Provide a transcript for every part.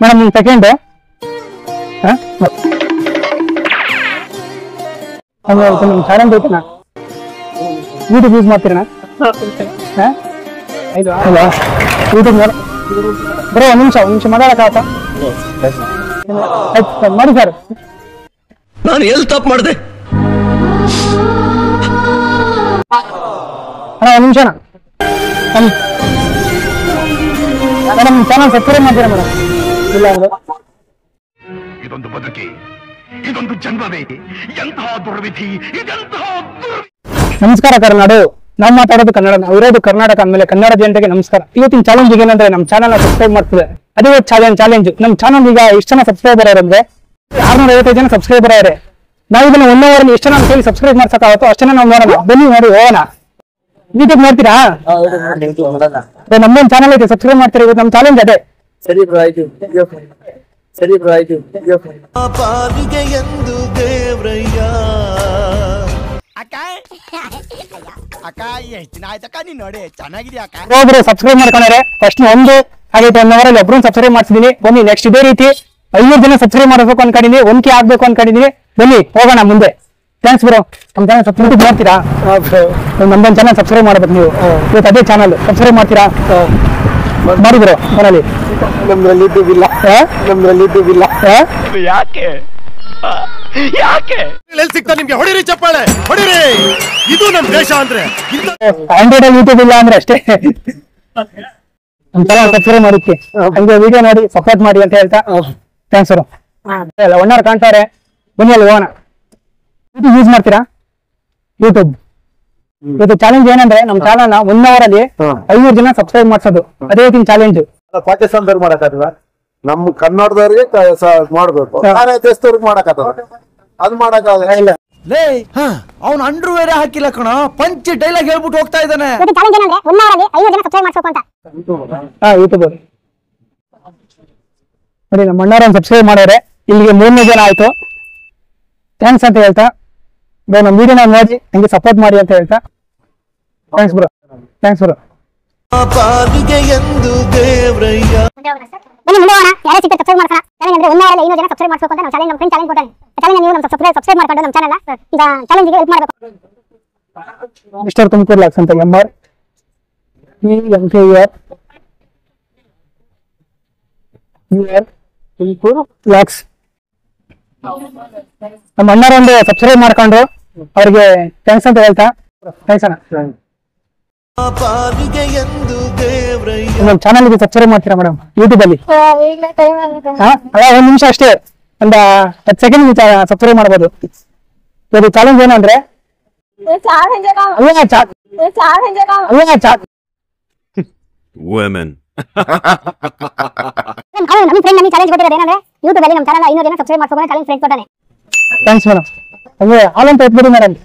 Madam ಒಂದು second ನಮ್ಮ channel ಬೇಕಣ್ಣ ಯೂಟ್ಯೂಬ್ ಯೂಸ್ ಮಾಡ್ತೀರಣ್ಣ ಹಾ? ಹೌದಾ ಯೂಟ್ಯೂಬ್ ನೋಡ ಬರೋ ಒಂದು ನಿಮಿಷ ಒಂದು ನಿಮಿಷ ಮಾತಾಡಕ್ಕಾಗತ್ತಾ ಆಯ್ತು ಸರ್, ಮಾಡಿ ಸರ್ ನಾನು ಎಲ್ಲಿ ತಪ್ಪು ಮಾಡಿದೆ ಅಣ್ಣ ಒಂದು ನಿಮಿಷ ಅಣ್ಣ ಮೇಡಮ್ ಚಾನಲ್ ಸಬ್ಸ್ಕ್ರೈಬ್ ಮಾಡ್ತೀರಾ ಮೇಡಮ್ ಇಲ್ಲ ಅಂದ್ರೆ ಇದೊಂದು ಬದುಕಿ ಇದೊಂದು ಜನ್ಮವೇ ಎಂತಹ ದುರ್ವಿಧಿ ಇದೆಂತಹ ದುರ್ ನಮಸ್ಕಾರ ಕರ್ನಾಡು ನಾವು ಮಾತಾಡೋದು ಕನ್ನಡ ನಾವು ಇರೋದು ಕರ್ನಾಟಕ ಅಂದಮೇಲೆ ಕನ್ನಡ ಜನತೆಗೆ ನಮಸ್ಕಾರ ಇವತ್ತಿನ ಚಾಲೆಂಜ್ ಏನಂದ್ರೆ ನಮ್ಮ ಚಾನಲ್ ಸಬ್ಸ್ಕ್ರೈಬ್ ಮಾಡ್ತಿದೆ ಅದೇ ಚಾಲೆಂಜ್ ಚಾಲೆಂಜ್ ನಮ್ಮ ಚಾನಲ್ ಈಗ ಎಷ್ಟು ಜನ ಸಬ್ಸ್ಕ್ರೈಬರ್ ಅಂದ್ರೆ ಆರ್ನೂರ ಐವತ್ತೈದು ಜನ ಸಬ್ಸ್ಕ್ರೈಬರ್ ಅವರೇ ನಾವು ಇದನ್ನ ಒನ್ ಅವರ್ ಎಷ್ಟು ಜನ ಕೈಲಿ ಸಬ್ಸ್ಕ್ರೈಬ್ ಮಾಡ್ಸಕ್ಕಾಗತ್ತೋ ಅಷ್ಟು ಜನ ನಾವು ನೋಡೋಣ ಬನ್ನಿ ನೋಡಿ ಹೋಗೋಣ ಯೂಟ್ಯೂಬ್ ನೋಡ್ತೀರಾ ಅದೇ ನಮ್ಮೊಂದು ಚಾನಲ್ ಐತೆ ಸಬ್ಸ್ಕ್ರೈಬ್ ಮಾಡ್ತೀರಾ ಇವತ್ತು ನಮ್ಮ ಚಾಲೆಂಜ್ ಅದೇ ಸರಿ ಬ್ರೋ ಆಯ್ತು ಸರಿ ಬ್ರೋ ಆಯ್ತು ಪಾಲಿಗೆ ಎಂದು ದೇವ್ರಯ್ಯ ಅಕ್ಕ ಅಕ್ಕ ಎಷ್ಟು ದಿನ ಆಯ್ತಕ್ಕ ನೀನ್ ನೋಡಿ ಚೆನ್ನಾಗಿದ್ಯಾ ಅಕ್ಕ ಒಬ್ರು ಸಬ್ಸ್ಕ್ರೈಬ್ ಮಾಡ್ಕೊಂಡ್ರೆ ಫಸ್ಟ್ ಒಂದು ಹಾಗೈತೆ ಒನ್ ಅವರ್ ಅಲ್ಲಿ ಒಬ್ರು ಸಬ್ಸ್ಕ್ರೈಬ್ ಮಾಡ್ಸಿದೀನಿ ಬನ್ನಿ ನೆಕ್ಸ್ಟ್ ಇದೇ ರೀತಿ ಐನೂರು ಜನ ಸಬ್ಸ್ಕ್ರೈಬ್ ಮಾಡಬೇಕು ಅನ್ಕೊಂಡಿದೀನಿ ಒನ್ ಕೆ ಆಗ್ಬೇಕು ಅನ್ಕೊಂಡಿದೀನಿ ಬನ್ನಿ ಹೋಗೋಣ ಮುಂದೆ ಥ್ಯಾಂಕ್ಸ್ ಬ್ರೋ ನಮ್ಮ ಚಾನಲ್ ಸಬ್ಸ್ಕ್ರೈಬ್ ಮಾಡ್ತೀರಾ ನಮ್ದೊಂದು ಚಾನಲ್ ಸಬ್ಸ್ಕ್ರೈಬ್ ಮಾಡ್ಬೇಕು ನೀವು ಇವತ್ತು ಅದೇ ಚಾನಲ್ ಸಬ್ಸ್ಕ್ರೈಬ್ ಮಾಡ್ತೀರಾ ಮಾಡಿ ಬ್ರೋ ಫೋನಲ್ಲಿ ನಮ್ದ್ರಲ್ಲಿ ದುಡ್ಡು ಇಲ್ಲ ನಮ್ದ್ರಲ್ಲಿ ದುಡ್ಡು ಇಲ್ಲ ಯಾಕೆ ಯಾಕೆ ಎಲ್ಲಿ ಸಿಗ್ತಾ ನಿಮ್ಗೆ ಹೊಡಿರಿ ಚಪ್ಪಾಳೆ ಹೊಡಿರಿ ಇದು ನಮ್ ದೇಶ ಅಂದ್ರೆ ಆಂಡ್ರಾಯ್ಡ್ ಅಲ್ಲಿ ಯೂಟ್ಯೂಬ್ ಇಲ್ಲ ಅಂದ್ರೆ ಅಷ್ಟೇ ನಮ್ಮ ಚಾನಲ್ ಸಬ್ಸ್ಕ್ರೈಬ್ ಮಾಡಿಕ್ಕೆ ಹಂಗೆ ವಿಡಿಯೋ ನೋಡಿ ಸಪೋರ್ಟ್ ಮಾಡಿ ಅಂತ ಹೇಳ್ತಾ ಥ್ಯಾಂಕ್ಸ್ ಬ್ರೋ ಎಲ್ಲ ಒನ್ ಅವರ್ ಕಾಣ್ತಾರೆ ಬನ್ನಿ ಅಲ್ಲಿ ಹೋಗೋಣ ಯೂಟ್ಯೂಬ್ ಯೂಸ್ ಮಾಡ್ತೀರಾ ಯೂಟ್ಯೂಬ್ ಇವತ್ತು ಚಾಲೆಂಜ್ ಏನಂದ್ರೆ ನಮ್ಮ ಚಾನಲ್ ನ ಒನ್ ಅವರ್ ಅಲ್ಲಿ ಐನೂರು ಜನ ಸಬ್ಸ್ಕ್ರೈಬ್ ಮಾಡ್ಸೋದು ಅದೇ ಇವತ್ತಿನ ಚಾಲೆಂಜ್ ಪಾಕಿಸ್ತಾನದವ್ರು ಮಾಡಕ್ಕಾಗಲ್ಲ ನಮ್ಮ ಕನ್ನಡದವ್ರಿಗೆ ಕ- ಸ- ಮಾಡ್ಬೇಕು ಬೇರೆ ದೇಶದವ್ರಿಗೆ ಮಾಡಕ್ಕಾಗಲ್ಲ ಅದು ಮಾಡಕ್ಕಾಗಲ್ಲ ಇಲ್ಲ ಲೇ ಅವ್ನ ಅಂಡ್ರು ಬೇರೆ ಹಾಕಿಲ್ಲ ಕಣ ಪಂಚ್ ಡೈಲಾಗ್ ಹೇಳ್ಬಿಟ್ಟು ಹೋಗ್ತಾ ಇದ್ದಾನೆ ಇವತ್ತು ಚಾಲೆಂಜ್ ಏನಂದ್ರೆ ಒನ್ ಅವರಲ್ಲಿ ಐನೂರು ಜನ ಸಬ್ಸ್ಕ್ರೈಬ್ ಮಾಡ್ಬೇಕು ಅಂತ ಹಾ ಯೂಟ್ಯೂಬ್ ನೋಡಿ ನಮ್ಮ ಅಣ್ಣವ್ರನ್ನ ಸಬ್ಸ್ಕ್ರೈಬ್ ಮಾಡೋರೆ ಇಲ್ಲಿಗೆ ಮೂರನೇ ಜನ ಆಯ್ತು ಥ್ಯಾಂಕ್ಸ್ ಅಂತ ಹೇಳ್ತಾ ಬ್ರೋ ನಮ್ಮ ವಿಡಿಯೋನ ನೋಡಿ ಹಂಗೆ ಸಪೋರ್ಟ್ ಮಾಡಿ ಅಂತ ಹೇಳ್ತಾ ಥ್ಯಾಂಕ್ಸ್ ಬ್ರೋ ಥ್ಯಾಂಕ್ಸ್ ಬ್ರೋ ಪಾಲಿಗೆ ಎಂದು ದೇವ್ರಯ್ಯ ಬನ್ನಿ ಮುಂದೆ ಹೋಗೋಣ ಯಾರೇ ಸಿಕ್ಕ ಸಬ್ಸ್ಕ್ರೈಬ್ ಮಾಡ್ಕೊಳ್ಳ ಚಾಲೆಂಜ್ ಅಂದ್ರೆ ಒನ್ ಅವರಲ್ಲಿ ಐನೂರು ಜನ ಸಬ್ಸ್ಕ್ರೈಬ್ ಮಾಡ್ಬೇಕು ಅಂತ ನಾವು ಚಾಲೆಂಜ್ ನಮ್ಮ ಫ್ರೆಂಡ್ ಚಾಲೆಂಜ್ ಕೊಟ್ಟಾನೆ ಚಾಲೆಂಜ್ ನೀವು ನಮ್ಮ ಸಬ್ಸ್ಕ್ರೈಬ್ ಸಬ್ಸ್ಕ್ರೈಬ್ ಮಾಡ್ಕೊಂಡು ನಮ್ಮ ಚಾನಲ್ ಈಗ ಚಾಲೆಂಜ್ಗೆ ಹೆಲ್ಪ್ ಮಾಡಬೇಕು ಮಿಸ್ಟರ್ ತುಮಕೂರು ಲಾಕ್ಸ್ ಅಂತ M R E M K R U R Tumakuru lax ನಮ್ಮ ಅಣ್ಣರ ಒಂದು ಸಬ್ಸ್ಕ್ರೈಬ್ ಮಾಡ್ಕೊಂಡು ಅವ್ರಿಗೆ ಥ್ಯಾಂಕ್ಸ್ ಅಂತ ಹೇಳ್ತಾ ಥ್ಯಾಂಕ್ಸ್ ಅಣ್ಣ ಪಾಲಿಗೆ ಎಂದು ದೇವ್ರಯ್ಯ ನಮ್ಮ ಚಾನಲ್ಗೆ ಸಬ್ಸ್ಕ್ರೈಬ್ ಮಾಡ್ತೀರಾ ಮೇಡಮ್ ಯೂಟ್ಯೂಬ್ ಅಲ್ಲಿ ಹಾ ಅಲ್ಲ ಒಂದ್ ನಿಮಿಷ ಅಷ್ಟೇ ಒಂದ ಹತ್ತು ಸೆಕೆಂಡ್ ಸಬ್ಸ್ಕ್ರೈಬ್ ಮಾಡ್ಬೋದು ಇದು ಚಾಲೆಂಜ್ ಏನಂದ್ರೆ ಅಲ್ಲ ಚಾ ಅಲ್ಲ ಚಾ women. ನಮ್ಮ ಕಾಲೇಜ್ ನಮ್ಮ ಫ್ರೆಂಡ್ ನಮಗೆ ಚಾಲೆಂಜ್ ಕೊಟ್ಟಿರೋದು ಏನಂದ್ರೆ ಯೂಟ್ಯೂಬ್ ಅಲ್ಲಿ ನಮ್ಮ ಚಾನಲ್ ಐನೂರು ಜನ ಸಬ್ಸ್ಕ್ರೈಬ್ ಮಾಡ್ಬೇಕು ಅಂತ ಚಾಲೆಂಜ್ ಫ್ರೆಂಡ್ ಕೊಟ್ಟಾನೆ ಥ್ಯಾಂಕ್ಸ್ ಮೇಡಮ್ ಹಂಗೆ ಹಾಲ್ ಅಂತ ಎತ್ಬಿಡಿ ಮೇಡಮ್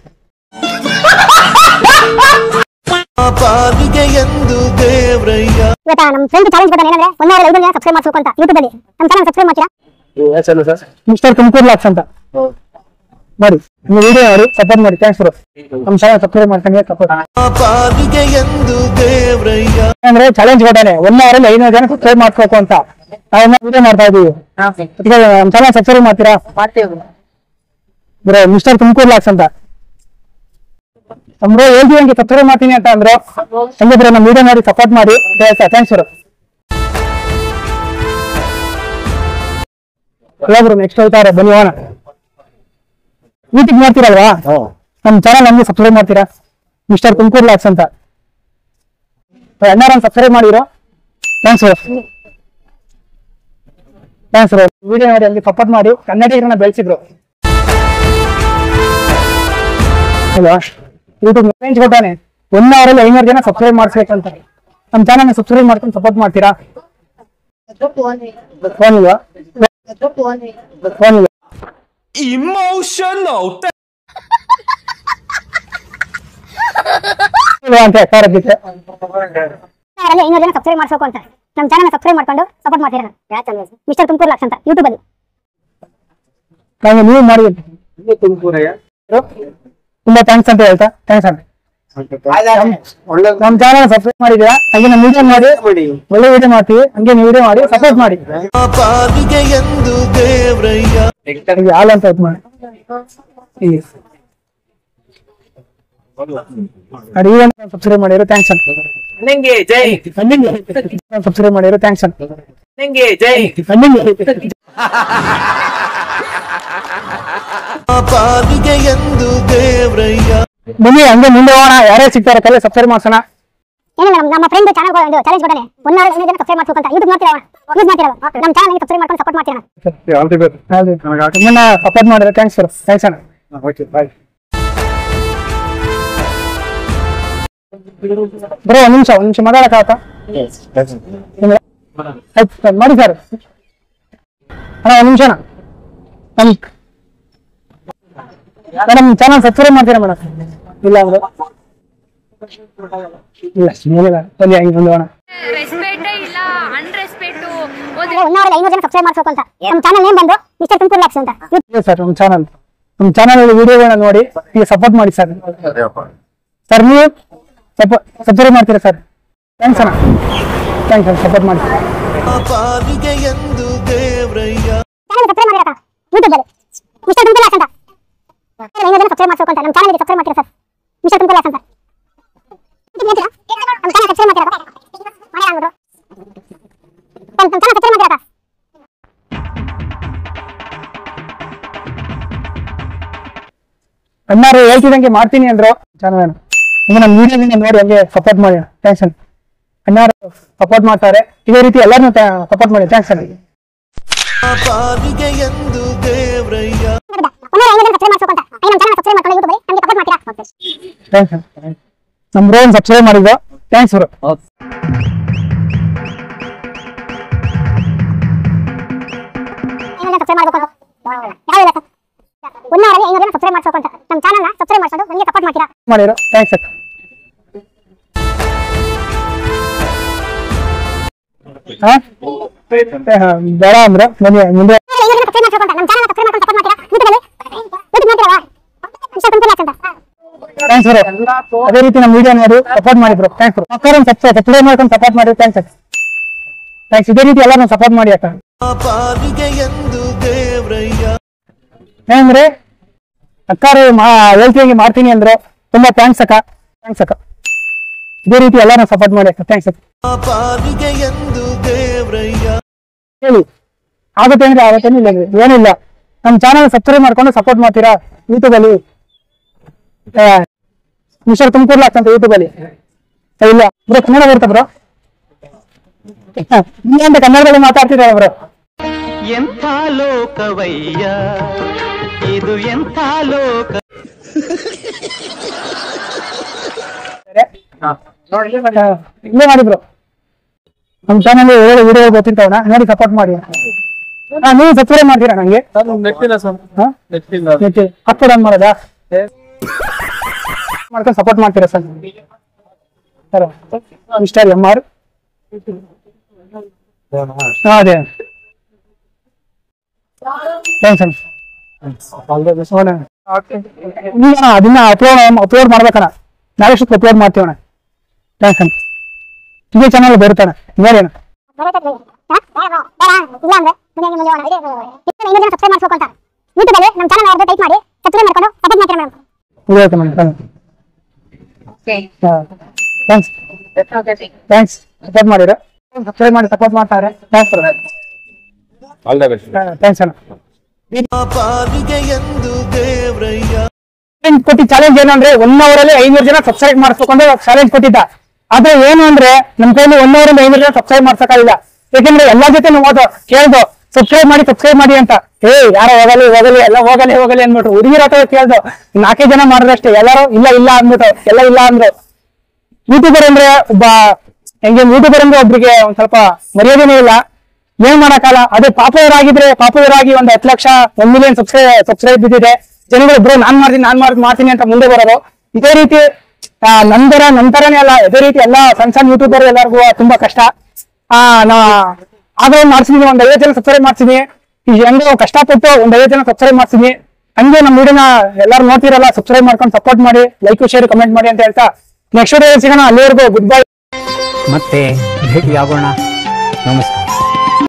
ಪಾಲಿಗೆ ಎಂದು ದೇವ್ರಯ್ಯ ಇವತ್ತ ನಮ್ಮ ಫ್ರೆಂಡ್ ಚಾಲೆಂಜ್ ಕೊಟ್ಟಾನೆ ಏನಂದ್ರೆ ಒನ್ ಅವರ್ ಐನೂರು ಜನ ಸಬ್ಸ್ಕ್ರೈಬ್ ಮಾಡ್ಬೇಕು ಅಂತ ಯೂಟ್ಯೂಬ್ ಅಲ್ಲಿ ನಮ್ಮ ಚಾನಲ್ ಸಬ್ಸ್ಕ್ರೈಬ್ ಮಾಡ್ತೀರಾ ಹೆಸರು ಸರ್ ಮಿಸ್ಟರ್ ತುಮಕೂರು ಲಾಕ್ಸ್ ಅಂತ ಮಾಡಿ ನೀವು ವಿಡಿಯೋ ನೋಡಿ ಸಪೋರ್ಟ್ ಮಾಡಿ ಥ್ಯಾಂಕ್ಸ್ ಬ್ರೋ ನಮ್ಮ ಚಾನಲ್ ಸಬ್ಸ್ಕ್ರೈಬ್ ಮಾಡ್ಕೊಂಡ್ರೆ ಸಪೋರ್ಟ್ ಪಾಲಿಗೆ ಎಂದು ದೇವ್ರಯ್ಯ ಅಂದ್ರೆ ಚಾಲೆಂಜ್ ಕೊಟ್ಟಾನೆ ಒನ್ ಅವರ್ ಅಲ್ಲಿ ಐನೂರು ಜನ ಸಬ್ಸ್ಕ್ರೈಬ್ ಮಾಡ್ಬೇಕು ಅಂತ ನಾವೆಲ್ಲ ವಿಡಿಯೋ ಮಾಡ್ತಾ ಇದೀವಿ ಈಗ ನಮ್ಮ ಚಾನಲ್ ಸಬ್ಸ್ಕ್ರೈಬ್ ಮಾಡ್ತೀರಾ ಬ್ರೋ ಮಿಸ್ಟರ್ ತುಮಕೂರು ಲಾಕ್ಸ್ ಅಂತ ಬ್ರೋ ಹೇಳ್ತೀವಿ ಹಂಗೆ ಸಬ್ಸ್ಕ್ರೈಬ್ ಮಾಡ್ತೀನಿ ಅಂತ ಅಂದ್ರು ಹಂಗೆ ಬ್ರೋ ನಮ್ಮ ವಿಡಿಯೋ ನೋಡಿ ಸಪೋರ್ಟ್ ಮಾಡಿ ಥ್ಯಾಂಕ್ಸ್ ಬ್ರೋ ಅಲ್ಲ ಬ್ರೋ ನೆಕ್ಸ್ಟ್ ಹೋಗ್ತಾರೆ ಬನ್ನಿ ಹೋಗೋಣ ಯೂಟ್ಯೂಬ್ ಮಾಡ್ತೀರಲ್ವಾ ನಮ್ಮ ಚಾನಲ್ ನಮ್ಗೆ ಸಬ್ಸ್ಕ್ರೈಬ್ ಮಾಡ್ತೀರಾ ಮಿಸ್ಟರ್ ತುಮಕೂರು ಲಾಕ್ಸ್ ಅಂತ ಅಣ್ಣಾರನ್ನ ಸಬ್ಸ್ಕ್ರೈಬ್ ಮಾಡಿರೋ thanks bro thanks bro video ನೋಡಿ ಹಂಗೆ ಸಪೋರ್ಟ್ ಮಾಡಿ ಕನ್ನಡಿಗರನ್ನ ಬೆಳೆಸಿದ್ರು ಅಲ್ವಾ ಯೂಟ್ಯೂಬ್ ರೇಂಜ್ ಕೊಟ್ಟಾನೆ ಒನ್ ಅವರಲ್ಲಿ ಐನೂರು ಜನ ಸಬ್ಸ್ಕ್ರೈಬ್ ಮಾಡಿಸ್ಬೇಕಂತ ನಮ್ಮ ಚಾನಲ್ನ ಸಬ್ಸ್ಕ್ರೈಬ್ ಮಾಡ್ಕೊಂಡು ಸಪೋರ್ಟ್ ಮಾಡ್ತೀರಾ ಫೋನ್ ಇಲ್ವಾ ಫೋನ್ ಇಲ್ವಾ ಇಲ್ವಾ ಅಂತ ಕಾರಕ್ಕೆ ಅವರಲ್ಲಿ ಐನೂರು ಜನ ಸಬ್ಸ್ಕ್ರೈಬ್ ಮಾಡ್ಬೇಕು ಅಂತ ನಮ್ಮ ಚಾನಲ್ ಸಬ್ಸ್ಕ್ರೈಬ್ ಮಾಡ್ಕೊಂಡು ಸಪೋರ್ಟ್ ಮಾಡ್ತೀರಾ ಮಿಸ್ಟರ್ ತುಮಕೂರು ಲಾಕ್ಸ್ ಅಂತ ಯೂಟ್ಯೂಬ್ ಅಲ್ಲಿ ನಂಗೆ ನೀವು ಮಾಡಿ ತುಮಕೂರಯ್ಯ ತುಂಬಾ ಥ್ಯಾಂಕ್ಸ್ ಅಂತ ಹೇಳ್ತಾ ಥ್ಯಾಂಕ್ಸ್ ಅಣ್ಣ ಒಳ್ಳೆ ನಮ್ ಚಾನಲ್ ಸಬ್ಸ್ಕ್ರೈಬ್ ಮಾಡಿದೀರಾ ಹಂಗೆ ನಮ್ಮ ವಿಡಿಯೋ ಮಾಡಿ ಮಾಡಿ ಒಳ್ಳೆ ವಿಡಿಯೋ ಮಾಡ್ತೀವಿ ಹಂಗೆ ನೀವು ವಿಡಿಯೋ ಮಾಡಿ ಸಪೋರ್ಟ್ ಮಾಡಿ ಪಾಲಿಗೆ ಎಂದು ದೇವ್ರಯ್ಯ ಈಗ ಹಾಲು ಅಂತ ಇದು ಮಾಡಿ ಹೀಗೆ. ನೋಡಿ ಈಗ ಸಬ್ಸ್ಕ್ರೈಬ್ ಮಾಡಿರೋ ಥ್ಯಾಂಕ್ಸ್ ಅಂತ ನಿಂಗೆ ಜೈ ಸಬ್ಸ್ಕ್ರೈಬ್ ಮಾಡಿರೋ ಥ್ಯಾಂಕ್ಸ್ ಅಂತ ನಿಂಗೆ ಜೈ ಪಾಲಿಗೆ ಎಂದು ದೇವ್ರಯ್ಯ ಬನ್ನಿ ಹಂಗೆ ಮುಂದೆ ಹೋಗೋಣ ಯಾರೇ ಸಿಗ್ತಾರೆ ಕಲೆ ಸಬ್ಸ್ಕ್ರೈಬ್ ಮಾಡ್ಸೋಣ ಏನಿಲ್ಲ ನಮ್ಮ- ನಮ್ಮ ಫ್ರೆಂಡ್ ಚಾನಲ್ ಒಂದು ಚಾಲೆಂಜ್ ಕೊಟ್ಟಾನೆ ಒಂದ್ ಐನೂರು ಜನ ಸಬ್ಸ್ಕ್ರೈಬ್ ಮಾಡ್ಬೇಕಂತ ಯೂಟ್ಯೂಬ್ ಮಾಡ್ತೀರಾ ಯೂಸ್ ಮಾಡ್ತೀರಾ ನಮ್ಮ ಚಾನಲ್ ಸಬ್ಸ್ಕ್ರೈಬ್ ಮಾಡ್ಕೊಂಡು ಸಪೋರ್ಟ್ ಮಾಡ್ತೀರಾ ಹೌದು ನಿಮ್ಮನ್ನ ಸಪೋರ್ಟ್ ಮಾಡಿದ್ರೆ ಥ್ಯಾಂಕ್ಸ್ ಸರ್ ಥ್ಯಾಂಕ್ಸ್ ಅಣ್ಣ ಬ್ರೋ ಒಂದ್ ನಿಮಿಷ ಒಂದ್ ನಿಮಿಷ ಮಾತಾಡಕ್ಕಾಗತ್ತಾ ಆಯ್ತು ಸರ್, ಮಾಡಿ ಸರ್ ಅಣ್ಣ ಒಂದ್ ನಿಮಿಷ ನಮ್ ಮೇಡಮ್ ಚಾನಲ್ ಸಬ್ಸ್ಕ್ರೈಬ್ ಮಾಡ್ತೀರಾ ಮೇಡಮ್ ಇಲ್ಲ ಅಂದ್ರೆ ಇಲ್ಲ ಏನಿಲ್ಲ ಬನ್ನಿ ಹಂಗೆ ಒಂದು ಹೋಗೋಣ ರೆಸ್ಪೆಕ್ಟೇ ಇಲ್ಲ ಅನ್ರೆಸ್ಪೆಕ್ಟು ಒಂದು ಒಂದ್ ಐನೂರು ಜನ ಸಬ್ಸ್ಕ್ರೈಬ್ ಮಾಡ್ಬೇಕು ಅಂತ ನಮ್ಮ ಚಾನಲ್ ನೇಮ್ ಬಂದು ಮಿಸ್ಟರ್ ತುಮಕೂರು ಲ್ಯಾಕ್ಸ್ ಅಂತ ಇದೆ ಸರ್ ನಮ್ಮ ಚಾನಲ್ ನಮ್ಮ ಚಾನಲ್ ವಿಡಿಯೋಗಳನ್ನ ನೋಡಿ ಈಗ ಸಪೋರ್ಟ್ ಮಾಡಿ ಸರ್ ಸರ್ ನೀವು ಸಬ್ಸ್ಕ್ರೈಬ್ ಮಾಡ್ತೀರಾ ಸರ್ ಥ್ಯಾಂಕ್ಸ್ ಅಣ್ಣ ಥ್ಯಾಂಕ್ಸ್ ಅಣ್ಣ ಸಪೋರ್ಟ್ ಮಾಡಿ ಪಾಲಿಗೆ ಎಂದು ದೇವ್ರಯ್ಯ ಚಾನಲ್ ಸಬ್ಸ್ಕ್ರೈಬ್ ಮಾಡಿರಕ್ಕ ಯೂಟ್ಯೂಬ್ ಅಲ್ಲಿ ಮಿಸ್ಟರ್ ತುಮಕೂರು ಲ್ಯಾಕ್ಸ್ ಅಂತ ಐನೂರು ಜನ ಸಬ್ಸ್ಕ್ರೈಬ್ ಮಾಡ್ಬೇಕು ಅಂತ ನಮ್ಮ ಚಾನಲ್ ಸಬ್ಸ್ಕ್ರೈಬ್ ಮಾಡ್ತೀರಾ ಸರ್ ಮಿಸ್ಟರ್ ತುಮಕೂರು ಲ್ಯಾಕ್ಸ್ ಅಂತ YouTube ಮಾಡ್ತೀರಾ? ನಮ್ಮ ಚಾನಲ್ ಸಬ್ಸ್ಕ್ರೈಬ್ ಮಾಡ್ತೀರಾ ಮಾಡಿ ಅಂದ್ರು ನಮ್ಮ ಚಾನಲ್ ಸಬ್ಸ್ಕ್ರೈಬ್ ಮಾಡ್ತೀರಾ ಅಣ್ಣಾರು ಹೇಳ್ತಿದಂಗೆ ಮಾಡ್ತೀನಿ ಅಂದ್ರು ಚಾನಲ್ ಈಗ ನಮ್ಮ ವಿಡಿಯೋದಿಂದ ನೋಡಿ ಹಂಗೆ ಸಪೋರ್ಟ್ ಮಾಡಿ ಥ್ಯಾಂಕ್ಸ್ ಅಣ್ಣ ಅಣ್ಣಾರು ಸಪೋರ್ಟ್ ಮಾಡ್ತಾರೆ ಇದೇ ರೀತಿ ಎಲ್ಲರನ್ನೂ ಸಪೋರ್ಟ್ ಮಾಡಿ ಥ್ಯಾಂಕ್ಸ್ ಅಣ್ಣ ಪಾಲಿಗೆ ಎಂದು ದೇವ್ರಯ್ಯ ಒಂದೂರ ಐನೂರು ಜನ ಸಬ್ಸ್ಕ್ರೈಬ್ ಮಾಡ್ಬೇಕು ಅಂತ ಐ ನಮ್ಮ ಚಾನಲ್ ಸಬ್ಸ್ಕ್ರೈಬ್ ಮಾಡ್ಕೊಂಡು ಯೂಟ್ಯೂಬ್ ಅಲ್ಲಿ ನಮಗೆ ಸಪೋರ್ಟ್ ಮಾಡ್ತೀರಾ ಥ್ಯಾಂಕ್ಸ್ ಅಣ್ಣ ನಮ್ಮ ಬ್ರೋನ್ ಸಬ್ಸ್ಕ್ರೈಬ್ ಮಾಡಿದ್ದು ಥ್ಯಾಂಕ್ಸ್ ಬ್ರೋ ಐನೂರು ಜನ ಸಬ್ಸ್ಕ್ರೈಬ್ ಮಾಡ್ಬೇಕು ಯಾವಿಲ್ಲ ಸರ್ ಒಂದೂರಲ್ಲಿ ಐನೂರು ಜನ ಸಬ್ಸ್ಕ್ರೈಬ್ ಮಾಡ್ಬೇಕು ಅಂತ ನಮ್ಮ ಚಾನಲ್ನ ಸಬ್ಸ್ಕ್ರೈಬ್ ಮಾಡ್ಕೊಂಡು ನಮಗೆ ಸಪೋರ್ಟ್ ಮಾಡ್ತೀರಾ ಮಾಡಿರೋ ಥ್ಯಾಂಕ್ಸ್ ಅಕ್ಕ ಹಾ ಹಾ, ಬೇಡ ಅಂದ್ರೆ ಬನ್ನಿ ಮುಂದೆ ಐನೂರು ಜನ ಸಬ್ಸ್ಕ್ರೈಬ್ ಮಾಡ್ಬೇಕು ಅಂತ ನಮ್ಮ ಚಾನಲ್ನ ಸಬ್ಸ್ಕ್ರೈಬ್ ಮಾಡ್ಕೊಂಡು ಸಪೋರ್ಟ್ ಮಾಡ್ತೀರಾ ಯೂಟ್ಯೂಬ್ ಅಲ್ಲಿ ಯೂಟ್ಯೂಬ್ ಮಾಡ್ತೀರಾ ಮಿಸ್ಟರ್ ತುಮಕೂರು ಲ್ಯಾಕ್ಸ್ ಅಂತ ಥ್ಯಾಂಕ್ಸ್ ಬ್ರೋ ಅದೇ ರೀತಿ ನಮ್ಮ ವಿಡಿಯೋ ನೋಡಿ ಸಪೋರ್ಟ್ ಮಾಡಿ ಬ್ರೋ ಥ್ಯಾಂಕ್ಸ್ ಬ್ರೋ ಅಕ್ಕ ಸಬ್ಸ್ಕ್ರೈಬ್ ಮಾಡ್ಕೊಂಡು ಸಪೋರ್ಟ್ ಮಾಡಿ ಥ್ಯಾಂಕ್ಸ್ ಅಕ್ಕ ಥ್ಯಾಂಕ್ಸ್ ಇದೇ ರೀತಿ ಎಲ್ಲರೂ ಸಪೋರ್ಟ್ ಮಾಡಿ ಅಕ್ಕ ಪಾಲಿಗೆ ಎಂದು ದೇವ್ರಯ್ಯ ಏನಂದ್ರೆ ಅಕ್ಕಾರು ಮಾ ಹೇಳ್ತೀನಿ ಮಾಡ್ತೀನಿ ಅಂದ್ರು ತುಂಬಾ ಥ್ಯಾಂಕ್ಸ್ ಅಕ್ಕ ಥ್ಯಾಂಕ್ಸ್ ಅಕ್ಕ ಇದೇ ರೀತಿ ಎಲ್ಲರೂ ಸಪೋರ್ಟ್ ಮಾಡಿ ಅಕ್ಕ ಥ್ಯಾಂಕ್ಸ್ ಅಕ್ಕ ಪಾಲಿಗೆ ಎಂದು ದೇವ್ರಯ್ಯ ಹೇಳಿ ಆಗುತ್ತೆ ಅಂದ್ರೆ ಆಗುತ್ತೆ ಇಲ್ಲ ಅಂದ್ರೆ ಏನಿಲ್ಲ ನಮ್ಮ ಚಾನಲ್ ಸಬ್ಸ್ಕ್ರೈಬ್ ಮಾಡ್ಕೊಂಡು ಸಪೋರ್ಟ್ ಮಾಡ್ತೀರಾ ಯೂಟ್ಯೂಬ್ ಅಲ್ಲಿ ಮಿಸ್ಟರ್ ತುಮಕೂರು ಲಾಕ್ಸ್ ಅಂತ ಯೂಟ್ಯೂಬ್ ಅಲ್ಲಿ ಏ, ಇಲ್ಲ ಬ್ರೋ ಕನ್ನಡ ಬರುತ್ತಾ ಬ್ರೋ ಇಲ್ಲ ಅಂತ ಕನ್ನಡದಲ್ಲಿ ಮಾತಾಡ್ತಿದ್ದಾರೆ ಬ್ರೋ ಎಂಥ ಲೋಕವಯ್ಯ ಇದು ಎಂಥ ಲೋಕ ಇಲ್ಲೇ ಮಾಡಿ ಬ್ರೋ ನಮ್ಮ ಚಾನಲ್ ಒಳ್ಳೆ ವಿಡಿಯೋ ಗೊತ್ತಿರ್ತಾವಣ ನೋಡಿ ಸಪೋರ್ಟ್ ಮಾಡಿ ಹಾ ನೀವು ಸಬ್ಸ್ಕ್ರೈಬ್ ಮಾಡ್ತೀರಾ ನಂಗೆ ಹಾ? ನೆಟ್ ಹಾಕ್ಕೊಡ ಮಾಡೋದಾ ಮಾಡ್ಕೊಂಡು ಸಪೋರ್ಟ್ ಮಾಡ್ತೀರಾ sir sir mister M R ಅದೇ ಥ್ಯಾಂಕ್ಸ್ ಅಣ್ಣ ಈಗ ಅದನ್ನ ಅಪ್ಲೋಡ್ ಅಪ್ಲೋಡ್ ಮಾಡ್ಬೇಕಣ್ಣ ನಾಳೆಷ್ಟು ಅಪ್ಲೋಡ್ ಮಾಡ್ತೀವಣ್ಣ ಥ್ಯಾಂಕ್ಸ್ ಅಣ್ಣ ಇದೇ ಚಾನಲ್ ಬರುತ್ತಣ್ಣ ನೋಡಿ ಅಣ್ಣ ಬರತ್ತೆ ಇಲ್ಲ ಅಂದ್ರೆ ಮನೆಗೆ ಮುಂದೆ ಹೋಗೋಣ ಇದೆ ಐನೂರು ಜನ ಸಬ್ಸ್ಕ್ರೈಬ್ ಮಾಡ್ಬೇಕು ಅಂತ ಯೂಟ್ಯೂಬ್ ಅಲ್ಲಿ ನಮ್ಮ ಚಾನಲ್ ಯಾರ್ದು ಟೈಪ್ ಮಾಡಿ ಸಬ್ಸ್ಕ್ರೈಬ್ ಮಾಡ್ಕೊಂಡು ಸಪೋರ್ಟ್ ಮಾಡ್ತೀರಾ ಮೇಡಮ್ ಇದು okay madam thanks thanks support ಮಾಡಿರ ಸಬ್ಸ್ಕ್ರೈಬ್ ಮಾಡಿ ಸಪೋರ್ಟ್ ಮಾಡ್ತಾರೆ ಥ್ಯಾಂಕ್ಸ್ ಥ್ಯಾಂಕ್ಸ್ ಅಣ್ಣ ಪಾಲಿಗೆ ಎಂದು ದೇವ್ರಯ್ಯ ಚಾಲೆಂಜ್ ಕೊಟ್ಟಿ ಚಾಲೆಂಜ್ ಏನು ಅಂದ್ರೆ ಒನ್ ಅವರ್ ಅಲ್ಲಿ ಐನೂರು ಜನ ಸಬ್ಸ್ಕ್ರೈಬ್ ಮಾಡಿಸ್ಬೇಕು ಅಂತ ಚಾಲೆಂಜ್ ಕೊಟ್ಟಿದ್ದ ಆದ್ರೆ ಏನು ಅಂದ್ರೆ ನಮ್ ಕೈಲಿ ಒನ್ ಅವರ್ ಅಲ್ಲಿ ಐನೂರು ಜನ ಸಬ್ಸ್ಕ್ರೈಬ್ ಮಾಡ್ಸಕ್ಕಾಗಿಲ್ಲ ಯಾಕಂದ್ರೆ ಎಲ್ಲಾ ಜೊತೆ ನಾವು ಓದೋ ಕೇಳ್ದು ಸಬ್ಸ್ಕ್ರೈಬ್ ಮಾಡಿ ಸಬ್ಸ್ಕ್ರೈಬ್ ಮಾಡಿ ಅಂತ ಏ ಯಾರೋ ಹೋಗಲಿ ಹೋಗಲಿ ಎಲ್ಲ ಹೋಗಲಿ ಹೋಗಲಿ ಅಂದ್ಬಿಟ್ಟು ಹುಡುಗಿರ ಹತ್ರ ಕೇಳ್ದು ನಾಲ್ಕೇ ಜನ ಮಾಡಿದ್ರಷ್ಟೇ ಎಲ್ಲರೂ ಇಲ್ಲ ಇಲ್ಲ ಅಂದ್ಬಿಟ್ಟು ಎಲ್ಲ ಇಲ್ಲ ಅಂದ್ರು ಯೂಟ್ಯೂಬರ್ ಅಂದ್ರೆ ಒಬ್ಬ ಹೆಂಗೆ ಯೂಟ್ಯೂಬರ್ ಅಂದ್ರೆ ಒಬ್ರಿಗೆ ಒಂದ್ ಸ್ವಲ್ಪ ಮರ್ಯಾದೆನೇ ಇಲ್ಲ ಏನ್ ಮಾಡಕ್ಕಾಗಲ್ಲ ಅದೇ ಪಾಪುಲರ್ ಆಗಿದ್ರೆ ಪಾಪುಲರ್ ಆಗಿ ಒಂದ್ ಹತ್ತು ಲಕ್ಷ ಒಂದ್ ಮಿಲಿಯನ್ ಸಬ್ಸ್ಕ್ರೈಬ್ ಸಬ್ಸ್ಕ್ರೈಬ್ ಬಿದ್ದಿದೆ ಜನಗಳು ಬ್ರೋ ನಾನ್ ಮಾಡ್ತೀನಿ ನಾನ್ ಮಾಡ್ ಮಾಡ್ತೀನಿ ಅಂತ ಮುಂದೆ ಬರೋದು ಇದೇ ರೀತಿ ಆ, ನಂತರ ನಂತರನೇ ಅಲ್ಲ ಇದೇ ರೀತಿ ಎಲ್ಲಾ ಸಣ್ಣ ಸಣ್ಣ ಯೂಟ್ಯೂಬರ್ ಎಲ್ಲರಿಗೂ ತುಂಬಾ ಕಷ್ಟ ಆ ನಾ ಆದ್ರೆ ಮಾಡ್ಸಿದೀನಿ ಒಂದ್ ಐವತ್ತು ಜನ ಸಬ್ಸ್ಕ್ರೈಬ್ ಮಾಡ್ಸಿದೀನಿ ಈಗ ಹೆಂಗೋ ಕಷ್ಟಪಟ್ಟು ಒಂದ್ ಐವತ್ತು ಜನ ಸಬ್ಸ್ಕ್ರೈಬ್ ಮಾಡ್ಸಿದೀನಿ ಹಂಗೆ ನಮ್ಮ ವಿಡಿಯೋನ ಎಲ್ಲರೂ ನೋಡ್ತಿರಲ್ಲ ಸಬ್ಸ್ಕ್ರೈಬ್ ಮಾಡ್ಕೊಂಡು ಸಪೋರ್ಟ್ ಮಾಡಿ ಲೈಕ್ ಶೇರ್ ಕಮೆಂಟ್ ಮಾಡಿ ಅಂತ ಹೇಳ್ತಾ ನೆಕ್ಸ್ಟ್ ವಿಡಿಯೋ ಸಿಗೋಣ ಅಲ್ಲಿವರೆಗೂ ಗುಡ್ ಬೈ ಮತ್ತೆ ಭೇಟಿಯಾಗೋಣ ನಮಸ್ಕಾರ